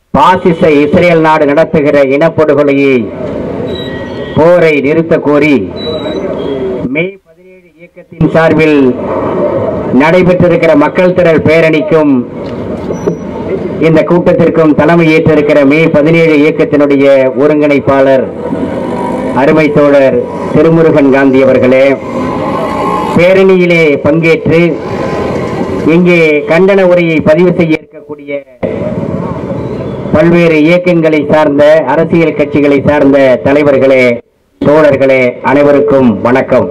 பாசிச இஸ்ரேல் நாடு நடத்துகிற இனப்படுகொலையை போரை நிறுத்த கோரி மே பதினேழு இயக்கத்தின் சார்பில் நடைபெற்றிருக்கிற மக்கள் திரள் பேரணிக்கும் இந்த கூட்டத்திற்கும் தலைமை ஏற்றிருக்கிற மே பதினேழு இயக்கத்தினுடைய ஒருங்கிணைப்பாளர் அருமை தோழர் திருமுருகன் காந்தி அவர்களே பேரணியிலே பங்கேற்று இங்கே கண்டன உரையை பதிவு செய்ய இருக்கக்கூடிய பல்வேறு இயக்கங்களை சார்ந்த அரசியல் கட்சிகளை சார்ந்த தலைவர்களே தோழர்களே அனைவருக்கும் வணக்கம்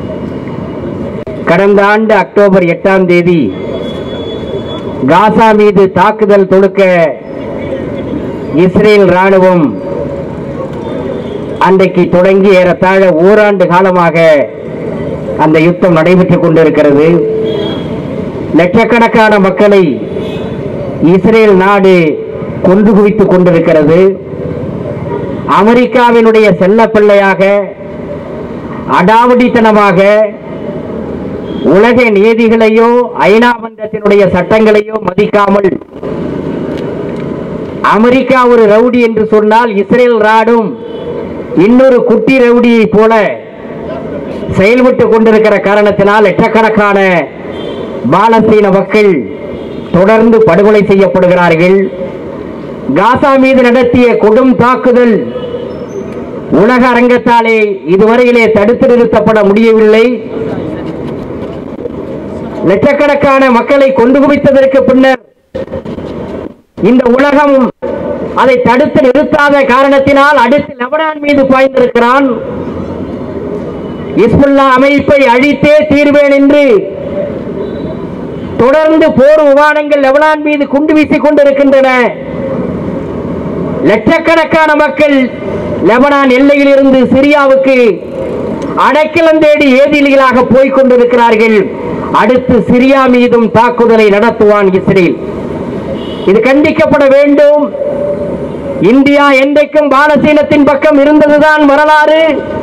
கடந்த ஆண்டு அக்டோபர் எட்டாம் தேதி காசா மீது தாக்குதல் தொடுக்க இஸ்ரேல் ராணுவம் அன்றைக்கு தொடங்கி ஏறத்தாழ ஓராண்டு காலமாக அந்த யுத்தம் நடைபெற்றுக் கொண்டிருக்கிறது லட்சக்கணக்கான மக்களை இஸ்ரேல் நாடு கொன்று குவித்துக் கொண்டிருக்கிறது அமெரிக்காவினுடைய செல்லப்பிள்ளையாக அடாவடித்தனமாக உலக நீதிகளையோ ஐநா மன்றத்தினுடைய சட்டங்களையோ மதிக்காமல் அமெரிக்கா ஒரு ரவுடி என்று சொன்னால் இஸ்ரேல் ராடும் இன்னொரு குட்டி ரவுடியை போல செயல்பட்டு கொண்டிருக்கிற காரணத்தினால் லட்சக்கணக்கான பாலஸ்தீன மக்கள் தொடர்ந்து படுகொலை செய்யப்படுகிறார்கள் காசா மீது நடத்திய கொடும் தாக்குதல் உலக அரங்கத்தாலே இதுவரையிலே தடுத்து நிறுத்தப்பட முடியவில்லை லட்சக்கணக்கான மக்களை கொண்டு குவித்ததற்கு பின்னர் இந்த உலகம் அதை தடுத்து நிறுத்தாத காரணத்தினால் அடுத்து லெபனான் மீது பாய்ந்திருக்கிறான் இஸ்முல்லா அமைப்பை அழித்தே தீர்வேன் என்று தொடர்ந்து போர் விமானங்கள் லெபனான் மீது குண்டு வீசிக் கொண்டிருக்கின்றன லட்சக்கணக்கான மக்கள் லெபனான் எல்லையில் இருந்து சிரியாவுக்கு அடைக்கலம் தேடி ஏதிலிகளாக போய்க் கொண்டிருக்கிறார்கள் அடுத்து சிரியா மீதும் தாக்குதலை நடத்துவான் இஸ்ரேல் இது கண்டிக்கப்பட வேண்டும் இந்தியா என்றைக்கும் பாலஸ்தீனத்தின் பக்கம் இருந்ததுதான் வரலாறு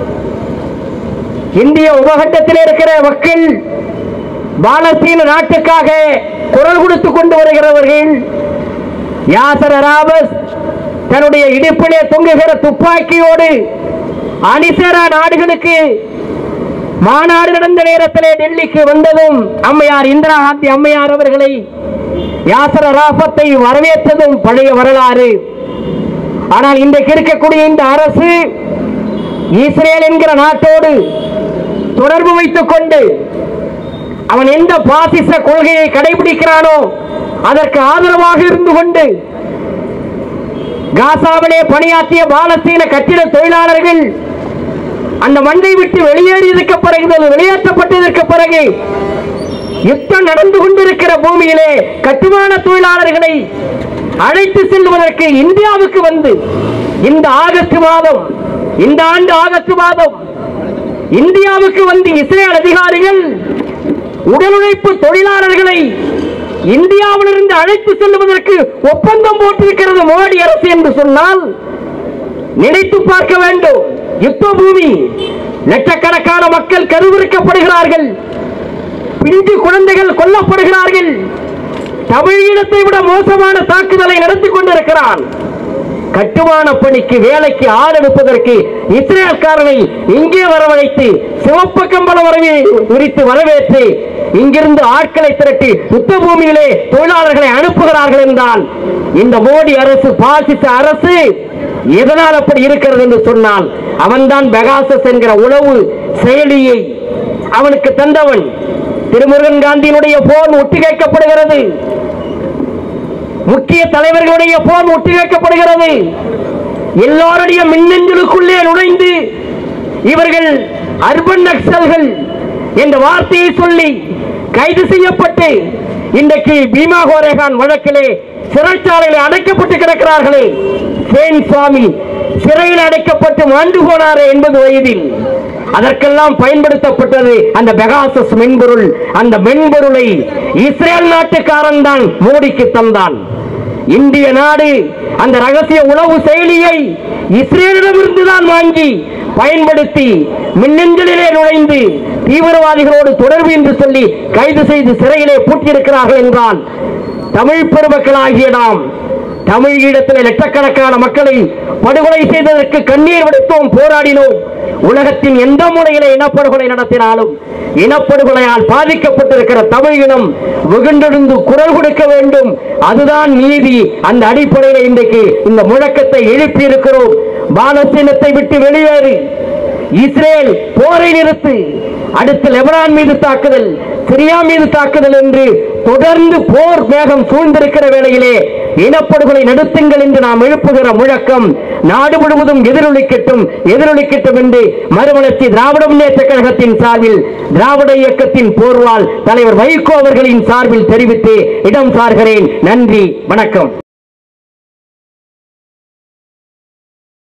இந்திய உபகட்டத்தில் இருக்கிற மக்கள் பாலஸ்தீன நாட்டுக்காக குரல் கொடுத்து கொண்டு வருகிறவர்கள் யாசர் அராபஸ் தன்னுடைய இடுப்பிலே தொங்குகிற துப்பாக்கியோடு அணிசரா நாடுகளுக்கு மாநாடு நடந்த நேரத்திலே டெல்லிக்கு வந்ததும் அம்மையார் இந்திரா காந்தி அம்மையார் அவர்களை யாசர் அராபத்தை வரவேற்றதும் பழைய வரலாறு ஆனால் இன்றைக்கு இருக்கக்கூடிய இந்த அரசு இஸ்ரேல் என்கிற நாட்டோடு தொடர்பு வைத்துக் கொண்டு அவன் எந்த பாசிச கொள்கையை கடைபிடிக்கிறானோ அதற்கு ஆதரவாக இருந்து கொண்டு காசாவிலே பணியாற்றிய பாலஸ்தீன கட்டிட தொழிலாளர்கள் அந்த மண்ணை விட்டு வெளியேறியதற்கு பிறகு வெளியேற்றப்பட்டதற்கு பிறகு யுத்தம் நடந்து கொண்டிருக்கிற பூமியிலே கட்டுமான தொழிலாளர்களை அழைத்து செல்வதற்கு இந்தியாவுக்கு வந்து இந்த ஆகஸ்ட் மாதம் இந்த ஆண்டு ஆகஸ்ட் மாதம் இந்தியாவுக்கு வந்து இஸ்ரேல் அதிகாரிகள் உடல் உழைப்பு தொழிலாளர்களை இந்தியாவிலிருந்து அழைத்து செல்வதற்கு ஒப்பந்தம் போட்டிருக்கிறது மோடி அரசு என்று சொன்னால் நினைத்து பார்க்க வேண்டும் யுத்த பூமி லட்சக்கணக்கான மக்கள் கருவிருக்கப்படுகிறார்கள் பிஞ்சு குழந்தைகள் கொல்லப்படுகிறார்கள் தமிழீழத்தை விட மோசமான தாக்குதலை நடத்தி கொண்டிருக்கிறான் கட்டுமான பணிக்கு வேலைக்கு ஆள் எடுப்பதற்கு இஸ்ரேல்காரனை இங்கே வரவழைத்து சிவப்பு கம்பள வரவி விரித்து வரவேற்று இங்கிருந்து ஆட்களை திரட்டி யுத்த பூமியிலே தொழிலாளர்களை அனுப்புகிறார்கள் என்றால் இந்த மோடி அரசு பாசிச அரசு எதனால் அப்படி இருக்கிறது என்று சொன்னால் அவன்தான் பெகாசஸ் என்கிற உளவு செயலியை அவனுக்கு தந்தவன் திருமுருகன் காந்தியினுடைய போன் ஒட்டி கேட்கப்படுகிறது முக்கிய தலைவர்களுடைய போன் ஒட்டி வைக்கப்படுகிறது எல்லோருடைய மின்னஞ்சலுக்குள்ளே நுழைந்து இவர்கள் அர்பன் நக்சல்கள் என்ற வார்த்தையை சொல்லி கைது செய்யப்பட்டு இன்றைக்கு பீமா கோரேகான் வழக்கிலே சிறைச்சாலையில் அடைக்கப்பட்டு கிடக்கிறார்களே சேன் சுவாமி சிறையில் அடைக்கப்பட்டு மாண்டு போனாரே எண்பது வயதில் அதற்கெல்லாம் பயன்படுத்தப்பட்டது அந்த பெகாசஸ் மென்பொருள் அந்த மென்பொருளை இஸ்ரேல் நாட்டுக்காரன் தான் மோடிக்கு தந்தான் இந்திய நாடு அந்த ரகசிய உளவு செயலியை இஸ்ரேலிடமிருந்து தான் வாங்கி பயன்படுத்தி மின்னஞ்சலிலே நுழைந்து தீவிரவாதிகளோடு தொடர்பு என்று சொல்லி கைது செய்து சிறையிலே பூட்டியிருக்கிறார்கள் என்றால் தமிழ் பெருமக்களாகிய நாம் தமிழ் ஈழத்தில் லட்சக்கணக்கான மக்களை படுகொலை செய்ததற்கு கண்ணீர் விடுத்தோம் போராடினோம் உலகத்தின் எந்த மூலையிலே இனப்படுகொலை நடத்தினாலும் இனப்படுகொலையால் பாதிக்கப்பட்டிருக்கிற தமிழ் இனம் வெகுண்டெழுந்து குரல் கொடுக்க வேண்டும் அதுதான் நீதி அந்த அடிப்படையில் இன்றைக்கு இந்த முழக்கத்தை எழுப்பி இருக்கிறோம் பாலஸ்தீனத்தை விட்டு வெளியேறு இஸ்ரேல் போரை நிறுத்து அடுத்து லெபனான் மீது தாக்குதல் சிரியா மீது தாக்குதல் என்று தொடர்ந்து போர் வேகம் சூழ்ந்திருக்கிற வேளையிலே இனப்படுகொலை நடத்துங்கள் என்று நாம் எழுப்புகிற முழக்கம் நாடு முழுவதும் எதிரொலிக்கட்டும் எதிரொலிக்கட்டும் என்று மறுமலர்ச்சி திராவிட முன்னேற்ற கழகத்தின் சார்பில் திராவிட இயக்கத்தின் போர்வால் தலைவர் வைகோ அவர்களின் சார்பில் தெரிவித்து இடம் சார்கிறேன் நன்றி வணக்கம்